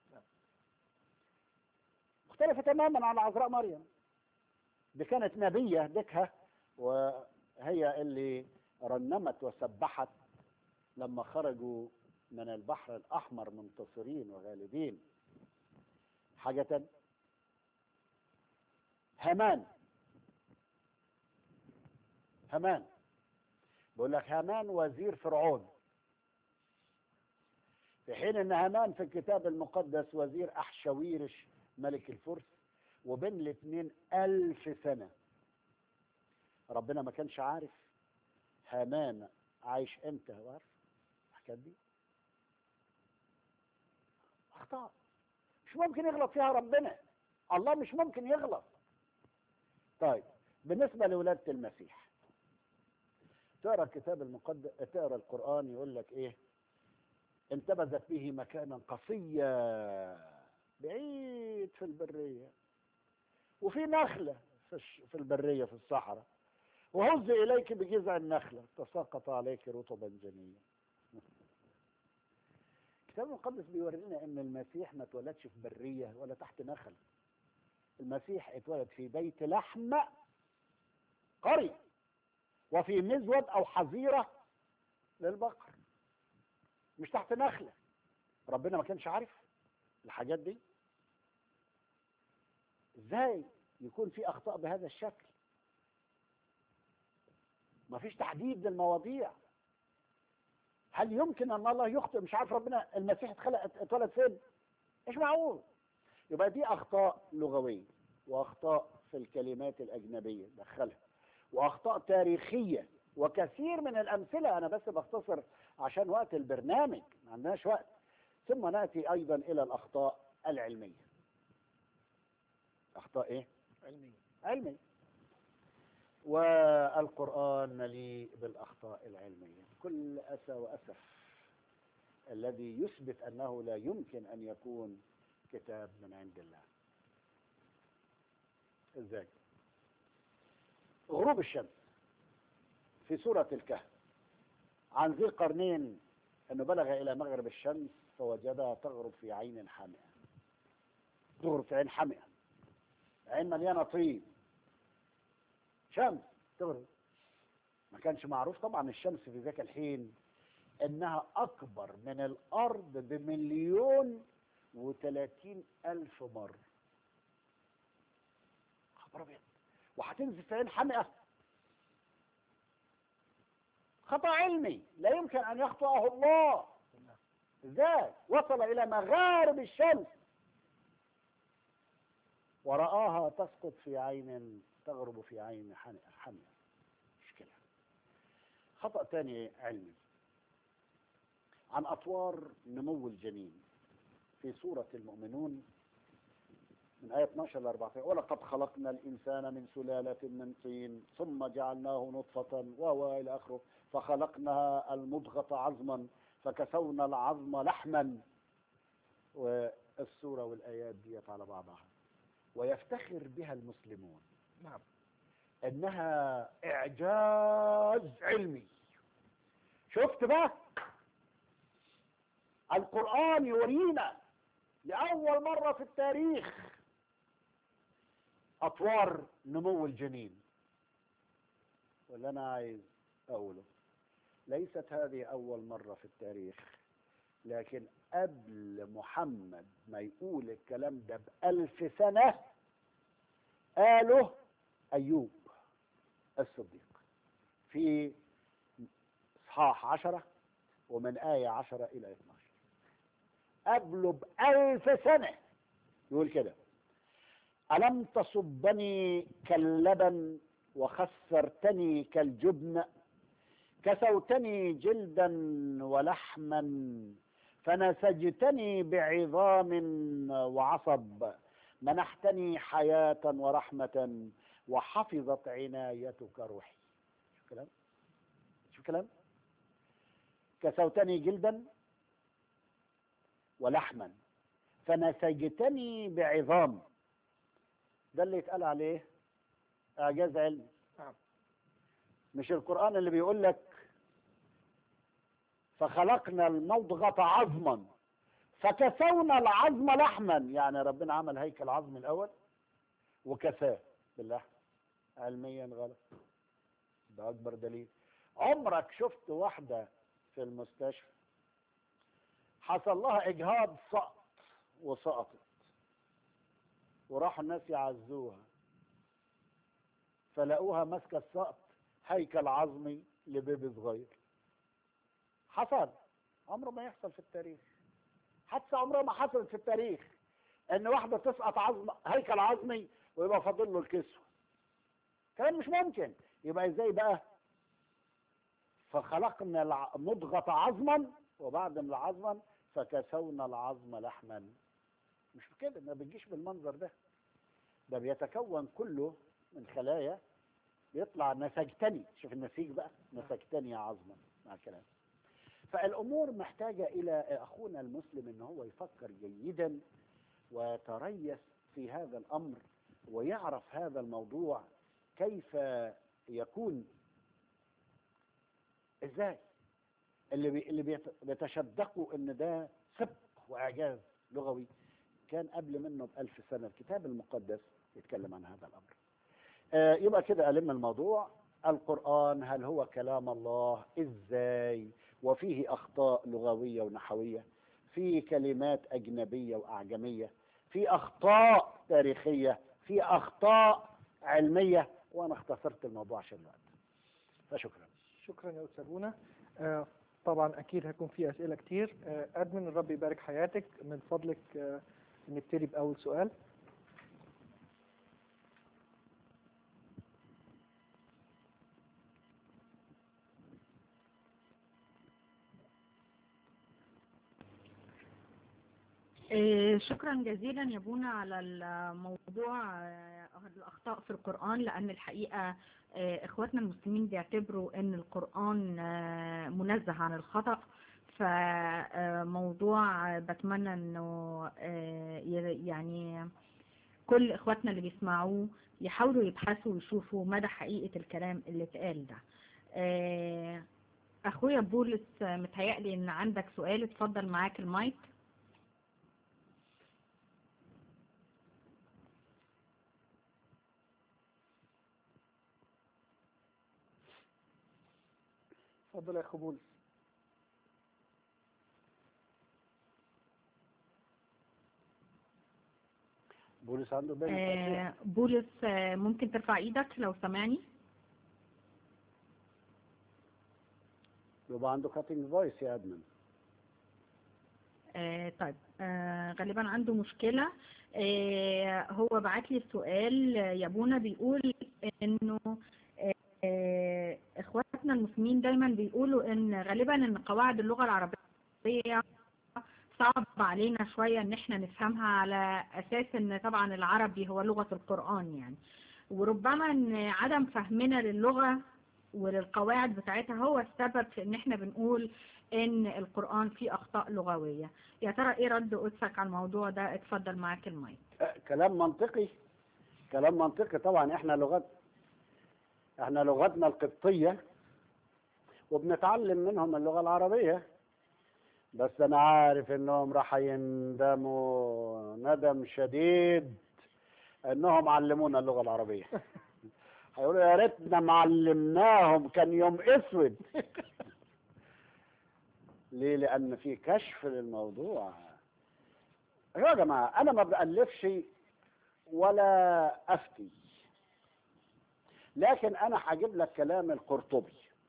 مختلفة تماما عن عذراء مريم دي كانت نبية ديكها وهي اللي رنمت وسبحت لما خرجوا من البحر الأحمر منتصرين وغالبين حاجة تانية هامان هامان بيقول لك هامان وزير فرعون في حين ان هامان في الكتاب المقدس وزير احشويرش ملك الفرس وبين الاثنين ألف سنة ربنا ما كانش عارف هامان عايش امتى عارف الحكايات دي اخطاء مش ممكن يغلط فيها ربنا الله مش ممكن يغلط طيب بالنسبة لولادة المسيح تقرا الكتاب المقدس تقرا القرآن يقول لك ايه انتبذت به مكانا قصيا بعيد في البرية وفي نخلة في, الش... في البرية في الصحراء وهز إليك بجذع النخلة تساقط عليك رطبا جنيا الكتاب المقدس بيورينا ان المسيح ما اتولدش في برية ولا تحت نخل المسيح اتولد في بيت لحم قري وفي مزود او حظيرة للبقر مش تحت نخلة ربنا ما كانش عارف الحاجات دي ازاي يكون في اخطاء بهذا الشكل ما فيش تحديد للمواضيع هل يمكن ان الله يخطئ مش عارف ربنا المسيح اتخلق اتولد فين مش معقول يبقى دي اخطاء لغويه واخطاء في الكلمات الاجنبيه دخلها واخطاء تاريخيه وكثير من الامثله انا بس بختصر عشان وقت البرنامج ما عندناش وقت ثم ناتي ايضا الى الاخطاء العلميه اخطاء ايه علميا علمي والقرآن مليء بالأخطاء العلمية كل أسى وأسف الذي يثبت أنه لا يمكن أن يكون كتاب من عند الله إزاي غروب الشمس في سورة الكهف عن ذي القرنين أنه بلغ إلى مغرب الشمس فوجدها تغرب في عين حامئة تغرب في عين حامئة عين مليانة طين شمس تغرب ما كانش معروف طبعا الشمس في ذاك الحين انها اكبر من الارض بمليون وثلاثين الف مرة خبر ابيض وهتنزل في عين حمئة خطأ علمي لا يمكن ان يخطئه الله ازاي وصل الى مغارب الشمس ورآها تسقط في عين تغرب في عين حمية مشكلة خطأ ثاني علمي عن أطوار نمو الجنين في سورة المؤمنون من آية 12 ل 14 ولقد خلقنا الإنسان من سلالة من طين ثم جعلناه نطفة وهو إلى آخره فخلقنا المضغة عظما فكسونا العظم لحما والسورة والآيات ديت على بعضها ويفتخر بها المسلمون نعم انها اعجاز علمي شفت بقى القرآن يورينا لأول مرة في التاريخ أطوار نمو الجنين واللي أنا عايز أقوله ليست هذه أول مرة في التاريخ لكن قبل محمد ما يقول الكلام ده بألف سنة قاله أيوب الصديق في إصحاح عشرة ومن آية عشرة إلى 12 قبله بألف سنة يقول كده ألم تصبني كاللبن وخسرتني كالجبن كسوتني جلدا ولحما فنسجتني بعظام وعصب منحتني حياة ورحمة وحفظت عنايتك روحي شوف كلام شوف كلام كسوتني جلدا ولحما فنسجتني بعظام ده اللي يتقال عليه اعجاز علمي نعم. مش القرآن اللي بيقول لك فخلقنا المضغة عظما فكسونا العظم لحما يعني ربنا عمل هيكل عظم الأول وكساه باللحم علميا غلط ده أكبر دليل عمرك شفت واحدة في المستشفى حصل لها إجهاض سقط وسقطت وراحوا الناس يعزوها فلقوها ماسكة السقط هيكل عظمي لبيبي صغير حصل عمره ما يحصل في التاريخ حتى عمرها ما حصلت في التاريخ ان واحده تسقط عظم هيكل عظمي ويبقى فاضل له الكسوه كلام مش ممكن يبقى ازاي بقى فخلقنا الع- مضغة عظما وبعد من العظما فكسونا العظم لحما مش كده ما بتجيش بالمنظر ده ده بيتكون كله من خلايا بيطلع نسجتني شوف النسيج بقى نسجتني عظما مع الكلام فالامور محتاجه الى اخونا المسلم ان هو يفكر جيدا ويتريث في هذا الامر ويعرف هذا الموضوع كيف يكون ازاي اللي بي اللي بيت- بيتشدقوا ان ده سبق واعجاز لغوي كان قبل منه بألف سنة الكتاب المقدس يتكلم عن هذا الأمر آه يبقى كده ألم الموضوع القرآن هل هو كلام الله إزاي وفيه أخطاء لغوية ونحوية في كلمات أجنبية وأعجمية في أخطاء تاريخية في أخطاء علمية وأنا اختصرت الموضوع عشان الوقت فشكرا شكرا يا أستاذ بونا آه، طبعا أكيد هيكون في أسئلة كتير آه، أدمن الرب يبارك حياتك من فضلك آه، نبتدي بأول سؤال آه، شكرا جزيلا يا بونا على الموضوع آه، الأخطاء في القرآن لأن الحقيقة آه، إخواتنا المسلمين بيعتبروا أن القرآن آه، منزه عن الخطأ فموضوع بتمنى أنه آه، ي- يعني كل إخواتنا اللي بيسمعوه يحاولوا يبحثوا ويشوفوا مدى حقيقة الكلام اللي اتقال ده آه، أخويا بولس آه، متهيألي أن عندك سؤال اتفضل معاك المايك اتفضل يا أخو بولس بولس عنده بين آه، بولس آه، ممكن ترفع ايدك لو سامعني يبقى عنده كاتنج فويس يا ادمن آه، طيب آه، غالبا عنده مشكلة آه، هو بعت لي سؤال آه، يا بونا بيقول انه آه، اخواتنا المسلمين دايما بيقولوا ان غالبا ان قواعد اللغة العربية صعب علينا شوية ان احنا نفهمها على اساس ان طبعا العربي هو لغة القرآن يعني وربما ان عدم فهمنا للغة وللقواعد بتاعتها هو السبب في ان احنا بنقول ان القرآن فيه اخطاء لغوية يا ترى ايه رد قدسك على الموضوع ده اتفضل معاك المايك آه، كلام منطقي كلام منطقي طبعا احنا لغات احنا لغتنا القبطية وبنتعلم منهم اللغة العربية بس انا عارف انهم راح يندموا ندم شديد انهم علمونا اللغة العربية هيقولوا يا ريتنا معلمناهم كان يوم اسود ليه لان في كشف للموضوع يا جماعة انا ما بألفش ولا افتي لكن انا هجيب لك كلام القرطبي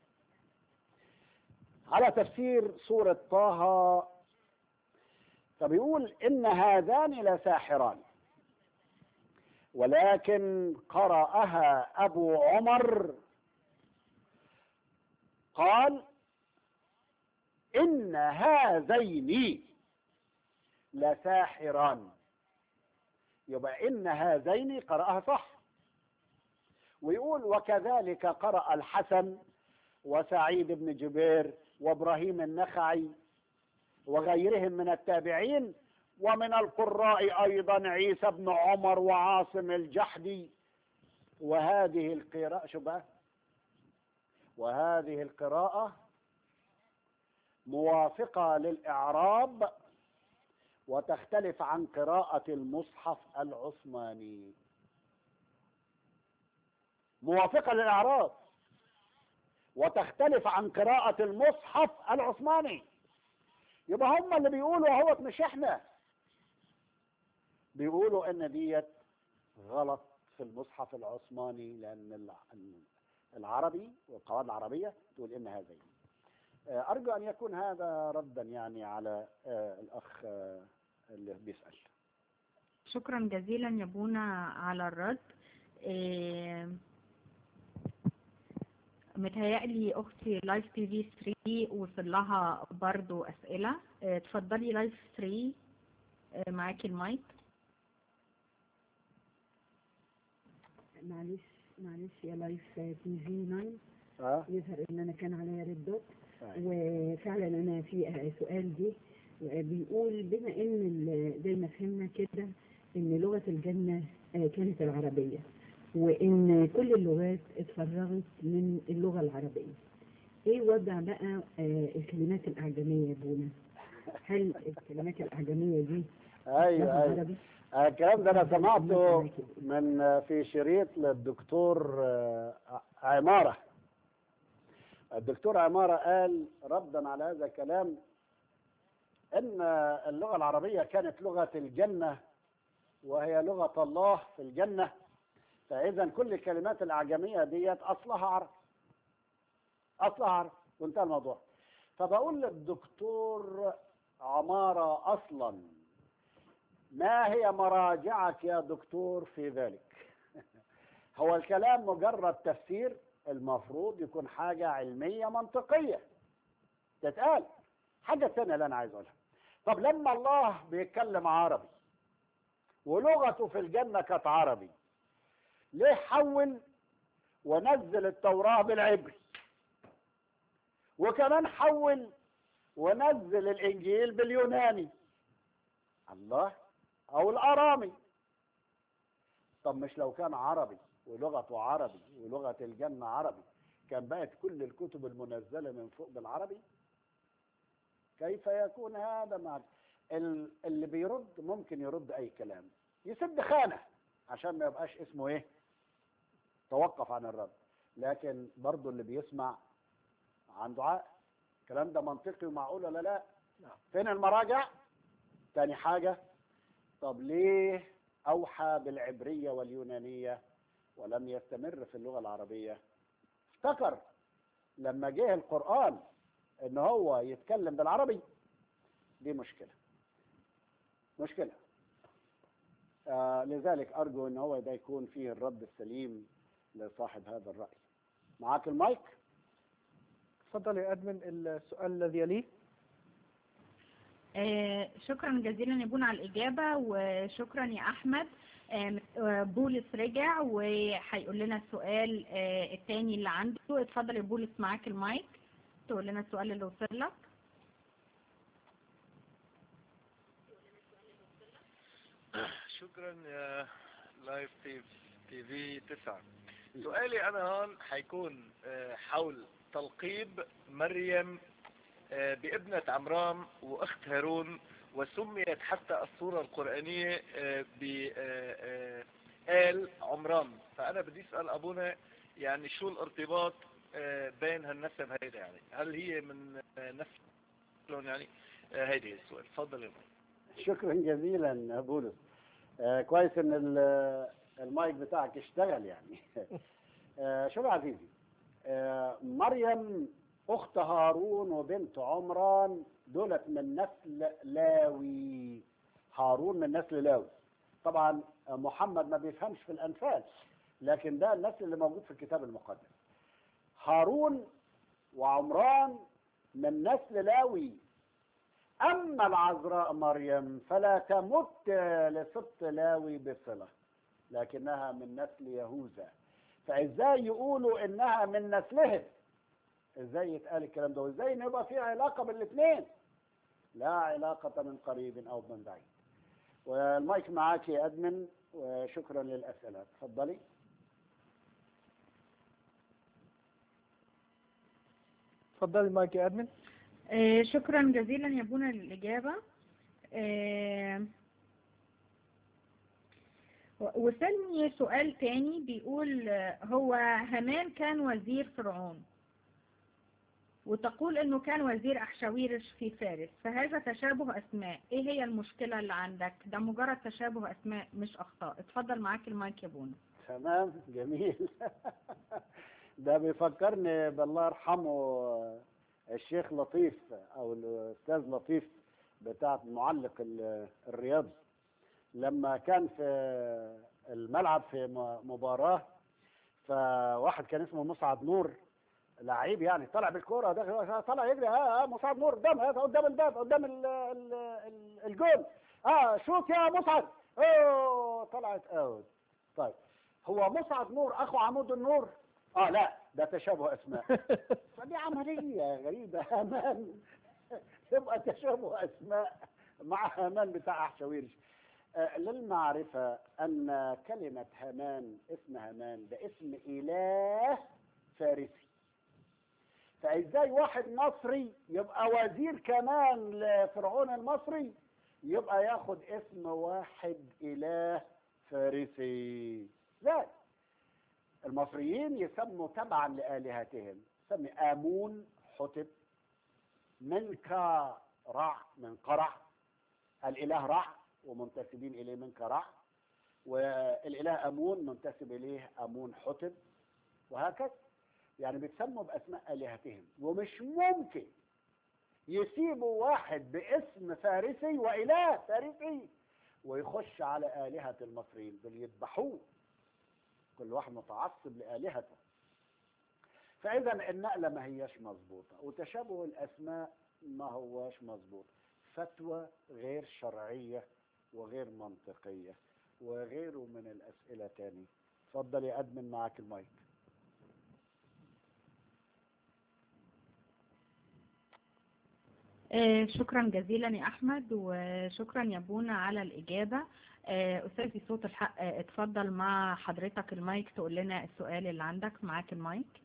على تفسير سورة طه فبيقول ان هذان لساحران ولكن قرأها ابو عمر قال ان هذين لساحران يبقى ان هذين قرأها صح ويقول وكذلك قرأ الحسن وسعيد بن جبير وابراهيم النخعي وغيرهم من التابعين ومن القراء ايضا عيسى بن عمر وعاصم الجحدي وهذه القراءة شو بقى وهذه القراءة موافقة للإعراب وتختلف عن قراءة المصحف العثماني موافقة للإعراب وتختلف عن قراءة المصحف العثماني يبقى هم اللي بيقولوا اهوت مش احنا بيقولوا ان ديت غلط في المصحف العثماني لان الع- العربي والقواعد العربية تقول ان هذين آه، ارجو ان يكون هذا ردا يعني على آه، الاخ آه، اللي بيسأل شكرا جزيلا يا بونا على الرد آه، متهيألي أختي لايف تي في 3 وصل لها برضو أسئلة آه، اتفضلي لايف 3 آه، معاكي المايك معلش معلش يا لايف تي في 9 اه يظهر ان انا كان عليا ريد دوت طيب. وفعلا انا في سؤال جه بيقول بما ان ال- زي ما فهمنا كده ان لغه الجنه آه، كانت العربيه وان كل اللغات اتفرغت من اللغه العربيه ايه وضع بقى آه، الكلمات الاعجميه يا بونا هل الكلمات الاعجميه دي ايوه لها ايوه عربي آه، الكلام ده انا سمعته من آه، في شريط للدكتور آه، عمارة الدكتور عمارة قال ردا على هذا الكلام ان اللغة العربية كانت لغة الجنة وهي لغة الله في الجنة فاذا كل الكلمات الاعجمية ديت اصلها عربي اصلها عربي وانتهى الموضوع فبقول للدكتور عمارة اصلا ما هي مراجعك يا دكتور في ذلك هو الكلام مجرد تفسير المفروض يكون حاجة علمية منطقية تتقال حاجة ثانية اللي أنا عايز أقولها طب لما الله بيتكلم عربي ولغته في الجنة كانت عربي ليه حول ونزل التوراة بالعبري وكمان حول ونزل الإنجيل باليوناني الله او الارامي طب مش لو كان عربي ولغته عربي ولغه الجنه عربي كان بقت كل الكتب المنزله من فوق بالعربي كيف يكون هذا مع ال- اللي بيرد ممكن يرد اي كلام يسد خانه عشان ما يبقاش اسمه ايه توقف عن الرد لكن برضه اللي بيسمع عنده عقل الكلام ده منطقي ومعقول ولا لا فين المراجع تاني حاجة طب ليه أوحى بالعبرية واليونانية ولم يستمر في اللغة العربية افتكر لما جه القرآن ان هو يتكلم بالعربي دي مشكلة مشكلة آه لذلك أرجو ان هو ده يكون فيه الرد السليم لصاحب هذا الرأي معاك المايك تفضل يا أدمن السؤال الذي يليه آه، شكرا جزيلا يا بونا على الإجابة وشكرا يا أحمد آه، آه، بولس رجع وهيقول لنا السؤال آه، التاني اللي عنده اتفضل يا بولس معاك المايك تقول لنا السؤال اللي وصل لك شكرا يا لايف تي تي في 9 سؤالي انا هون حيكون آه، حول تلقيب مريم آه، بابنة عمرام واخت هارون وسميت حتى الصورة القرآنية آه، ب آه، آه، آل عمران فأنا بدي أسأل أبونا يعني شو الارتباط آه، بين هالنسب هيدا يعني هل هي من آه، نسلهم يعني آه، هيدي هي السؤال تفضل يا ماي. شكرا جزيلا يا بولس آه كويس ان ال- المايك بتاعك اشتغل يعني آه شوف يا عزيزي آه مريم اخت هارون وبنت عمران دولت من نسل لاوي هارون من نسل لاوي طبعا آه، محمد ما بيفهمش في الانفال لكن ده النسل اللي موجود في الكتاب المقدس هارون وعمران من نسل لاوي أما العذراء مريم فلا تمت لسبط لاوي بصلة لكنها من نسل يهوذا فإزاي يقولوا إنها من نسلهم إزاي يتقال الكلام ده وإزاي إن يبقى في علاقة بالاثنين لا علاقة من قريب أو من بعيد والمايك معاك يا أدمن وشكرا للأسئلة تفضلي تفضل المايك يا أدمن آه، شكرا جزيلا يا بونا للإجابة آه، و- وصلني سؤال تاني بيقول آه، هو هامان كان وزير فرعون وتقول انه كان وزير احشاويرش في فارس فهذا تشابه اسماء ايه هي المشكلة اللي عندك ده مجرد تشابه اسماء مش اخطاء اتفضل معاك المايك يا بونا تمام جميل ده بيفكرني بالله يرحمه الشيخ لطيف او الاستاذ لطيف بتاع المعلق ال- الرياضي لما كان في الملعب في م- مباراة فواحد كان اسمه مسعد نور لعيب يعني طلع بالكرة ده طلع يجري اه اه مسعد نور قدام آه قدام الباب قدام ال ال ال الجول اه شوت يا مسعد اوه طلعت اوت طيب هو مسعد نور اخو عمود النور اه لا ده تشابه اسماء فدي عملية غريبة هامان يبقى تشابه اسماء مع هامان بتاع احشاويرش آه، للمعرفة أن كلمة هامان اسم هامان ده اسم إله فارسي فإزاي واحد مصري يبقى وزير كمان لفرعون المصري يبقى ياخد اسم واحد إله فارسي ازاي المصريين يسموا تبعا لآلهتهم سمي آمون حتب منكا رع من قرع الإله رع ومنتسبين إليه من كرع والإله أمون منتسب إليه أمون حتب وهكذا يعني بيتسموا بأسماء آلهتهم ومش ممكن يسيبوا واحد باسم فارسي وإله فارسي ويخش على آلهة المصريين دول يذبحوه كل واحد متعصب لآلهته فإذا النقلة ما هياش مظبوطة وتشابه الأسماء ما هواش مظبوط فتوى غير شرعية وغير منطقية وغيره من الأسئلة تاني اتفضل يا أدمن معاك المايك آه، شكرا جزيلا يا أحمد وشكرا يا بونا على الإجابة آه، أستاذي صوت الحق آه، اتفضل مع حضرتك المايك تقول لنا السؤال اللي عندك معاك المايك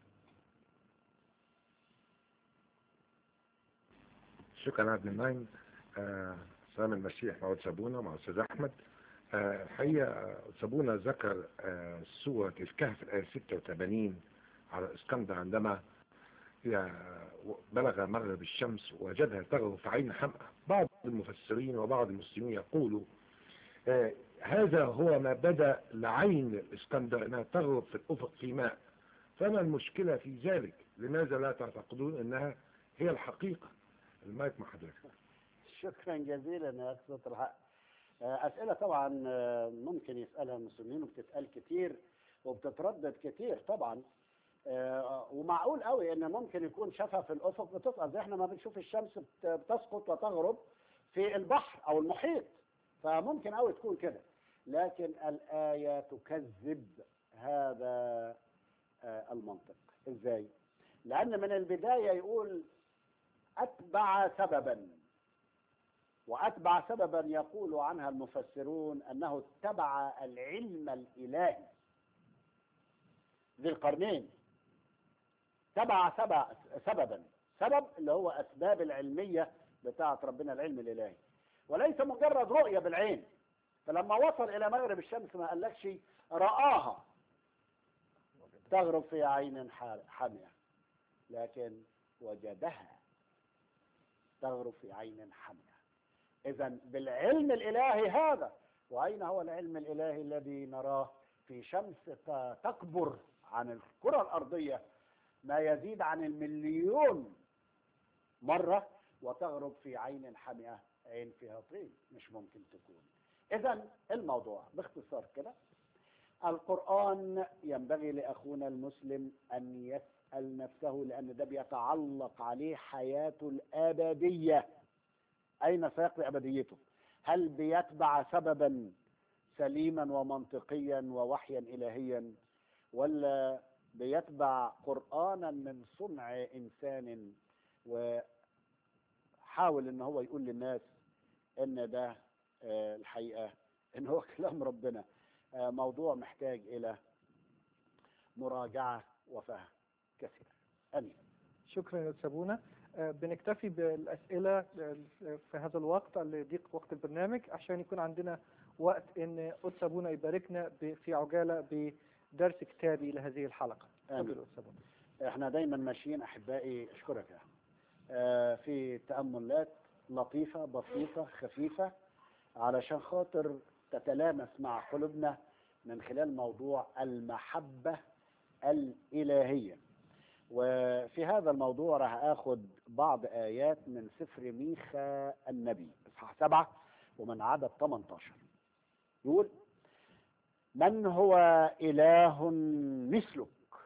شكرا عبد النايم آه، سلام المسيح مع سابونا مع أستاذ أحمد آه، الحقيقة سابونا ذكر آه، سورة الكهف الآية 86 على اسكندر عندما هي بلغ مغرب الشمس وجدها تغرب في عين حمأة بعض المفسرين وبعض المسلمين يقولوا آه، هذا هو ما بدا لعين الاسكندر انها تغرب في الافق في ماء فما المشكلة في ذلك لماذا لا تعتقدون انها هي الحقيقة المايك مع حضرتك شكرا جزيلا يا أخي صوت الحق آه، أسئلة طبعا آه، ممكن يسألها المسلمين وبتتقال كتير وبتتردد كتير طبعا آه، ومعقول قوي ان ممكن يكون شافها في الافق بتسقط زي احنا ما بنشوف الشمس بت- بتسقط وتغرب في البحر او المحيط فممكن قوي تكون كده لكن الآية تكذب هذا آه، المنطق ازاي لأن من البداية يقول أتبع سببا وأتبع سببا يقول عنها المفسرون أنه اتبع العلم الإلهي ذي القرنين تبع سبع سببا سبب اللي هو أسباب العلمية بتاعة ربنا العلم الإلهي وليس مجرد رؤية بالعين فلما وصل إلى مغرب الشمس ما قالكش رآها تغرب في عين ح- حامية لكن وجدها تغرب في عين حامية إذا بالعلم الإلهي هذا وأين هو العلم الإلهي الذي نراه في شمس ت- تكبر عن الكرة الأرضية ما يزيد عن المليون مرة وتغرب في عين حامئة عين فيها طين مش ممكن تكون إذا الموضوع باختصار كده القرآن ينبغي لأخونا المسلم أن يسأل نفسه لأن ده بيتعلق عليه حياته الأبدية أين سيقضي أبديته هل بيتبع سببا سليما ومنطقيا ووحيا إلهيا ولا بيتبع قرآنا من صنع إنسان وحاول إن هو يقول للناس إن ده آه، الحقيقة إن هو كلام ربنا آه، موضوع محتاج إلى مراجعة وفهم كثير أمين شكرا يا سابونا آه، بنكتفي بالأسئلة آه، في هذا الوقت لضيق وقت البرنامج عشان يكون عندنا وقت ان قدس ابونا يباركنا ب- في عجالة بدرس كتابي لهذه الحلقة آمين. تفضل يا أستاذ أبونا. احنا دايما ماشيين احبائي اشكرك يا أحمد. آه، في تأملات لطيفة بسيطة خفيفة علشان خاطر تتلامس مع قلوبنا من خلال موضوع المحبة الإلهية وفي هذا الموضوع راح اخد بعض آيات من سفر ميخا النبي اصحاح سبعة ومن عدد 18 يقول من هو إله مثلك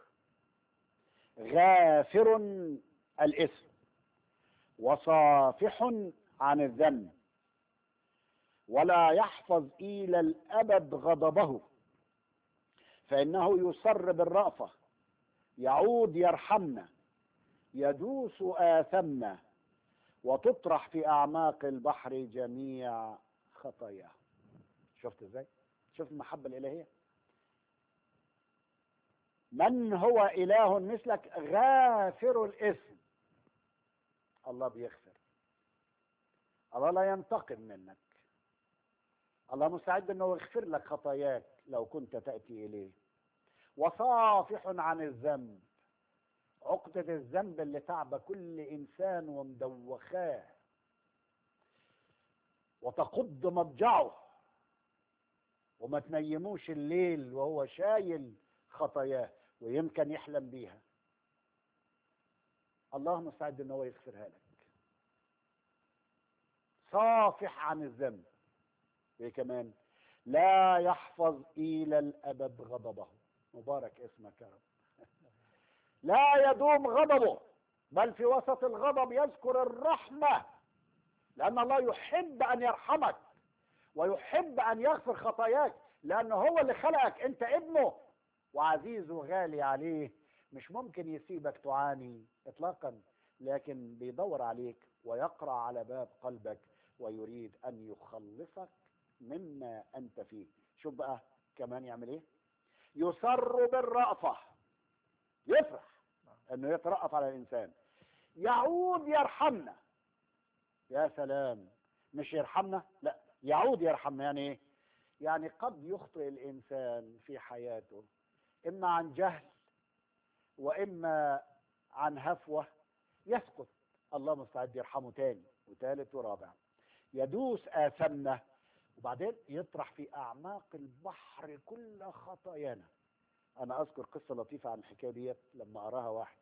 غافر الإثم وصافح عن الذنب ولا يحفظ إلى الأبد غضبه فإنه يسر بالرأفة يعود يرحمنا يدوس آثمنا وتطرح في أعماق البحر جميع خطاياه شفت ازاي شفت المحبة الإلهية من هو إله مثلك غافر الإثم الله بيغفر الله لا ينتقم منك الله مستعد انه يغفر لك خطاياك لو كنت تأتي إليه وصافح عن الذنب عقدة الذنب اللي تعب كل إنسان ومدوخاه وتقض مضجعه وما تنيموش الليل وهو شايل خطاياه ويمكن يحلم بيها الله مستعد ان هو يغفرها لك صافح عن الذنب ايه كمان لا يحفظ الى الابد غضبه مبارك اسمك يا رب لا يدوم غضبه بل في وسط الغضب يذكر الرحمه لان الله يحب ان يرحمك ويحب ان يغفر خطاياك لانه هو اللي خلقك انت ابنه وعزيز وغالي عليه مش ممكن يسيبك تعاني اطلاقا لكن بيدور عليك ويقرا على باب قلبك ويريد ان يخلصك مما انت فيه شوف بقى كمان يعمل ايه يسر بالرأفة يفرح انه يترأف على الانسان يعود يرحمنا يا سلام مش يرحمنا لا يعود يرحمنا يعني ايه يعني قد يخطئ الانسان في حياته اما عن جهل واما عن هفوه يسقط الله مستعد يرحمه تاني وثالث ورابع يدوس آثمنا وبعدين يطرح في أعماق البحر كل خطايانا أنا أذكر قصة لطيفة عن الحكاية ديت لما أراها واحد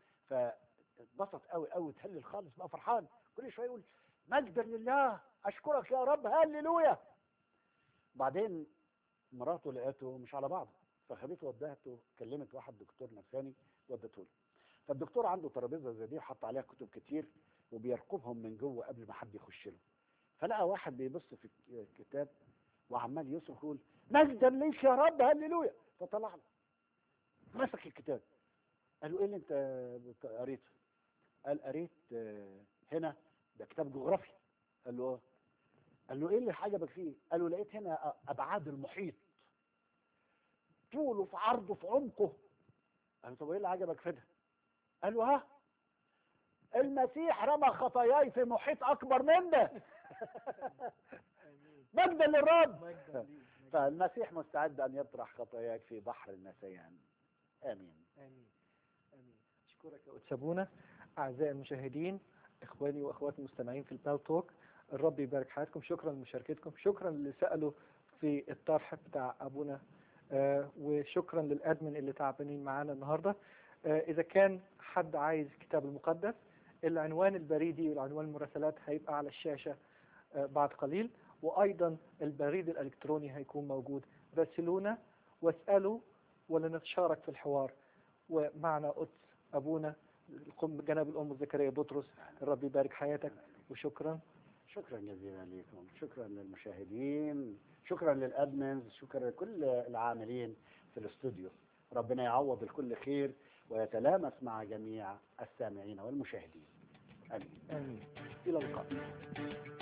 فاتبسط قوي قوي تهلل خالص بقى فرحان كل شوية يقول مجدا لله أشكرك يا رب هللويا بعدين مراته لقيته مش على بعضه فخدته ودهته كلمت واحد دكتور نفساني ودته له فالدكتور عنده ترابيزه زي دي وحط عليها كتب كتير وبيرقبهم من جوه قبل ما حد يخش له فلقى واحد بيبص في الكتاب وعمال يصرخ يقول مجدا ليك يا رب هللويا فطلع له مسك الكتاب قال له ايه اللي انت بت- قريته؟ قال قريت آه، هنا ده كتاب جغرافي قال له اه قال له ايه اللي عجبك فيه؟ قال له لقيت هنا ابعاد المحيط طوله في عرضه في عمقه قال له طب ايه اللي عجبك في ده؟ قال له ها المسيح رمى خطاياي في محيط اكبر منه مجدا للرب فالمسيح مستعد ان يطرح خطاياك في بحر النسيان امين امين امين اشكرك يا أتسابونا اعزائي المشاهدين اخواني واخواتي المستمعين في البال توك الرب يبارك حياتكم شكرا لمشاركتكم شكرا اللي سالوا في الطرح بتاع ابونا آه وشكرا للادمن اللي تعبانين معانا النهارده آه اذا كان حد عايز الكتاب المقدس العنوان البريدي والعنوان المراسلات هيبقى على الشاشه آه بعد قليل وايضا البريد الالكتروني هيكون موجود راسلونا واسالوا ولنتشارك في الحوار ومعنا قدس ابونا القم جناب الام زكريا بطرس الرب يبارك حياتك وشكرا شكرا جزيلا لكم شكرا للمشاهدين شكرا للادمنز شكرا لكل العاملين في الاستوديو ربنا يعوض الكل خير ويتلامس مع جميع السامعين والمشاهدين امين امين الى اللقاء